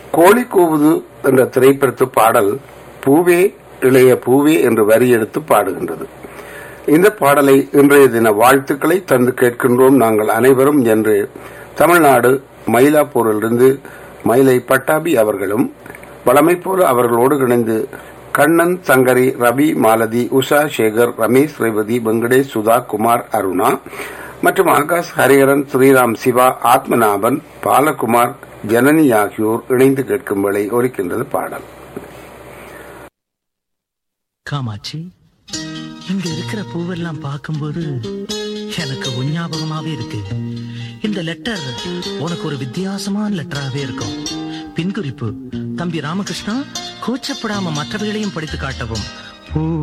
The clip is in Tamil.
கோழி கூவுது என்ற திரைப்படத்து பாடல் பூவே இளைய பூவே என்று வரி எடுத்து பாடுகின்றது இந்த பாடலை இன்றைய தின வாழ்த்துக்களை தந்து கேட்கின்றோம் நாங்கள் அனைவரும் என்று தமிழ்நாடு மயிலாப்பூரிலிருந்து மயிலை பட்டாபி அவர்களும் வளமை போல அவர்களோடு இணைந்து கண்ணன் சங்கரி ரவி மாலதி உஷா சேகர் ரமேஷ் ரேவதி வெங்கடேஷ் சுதா குமார் அருணா மற்றும் ஆகாஷ் ஹரிஹரன் ஸ்ரீராம் சிவா ஆத்மநாபன் பாலகுமார் ஜனனி ஆகியோர் இணைந்து கேட்கும் வேளை ஒலிக்கின்றது பாடல் காமாட்சி இங்க இருக்கிற பூவெல்லாம் பார்க்கும்போது எனக்கு உன் ஞாபகமாவே இருக்கு இந்த லெட்டர் உனக்கு ஒரு வித்தியாசமான லெட்டராவே இருக்கும் பின்குறிப்பு தம்பி ராமகிருஷ்ணா கூச்சப்படாம மற்றவைகளையும் படித்து காட்டவும் பூ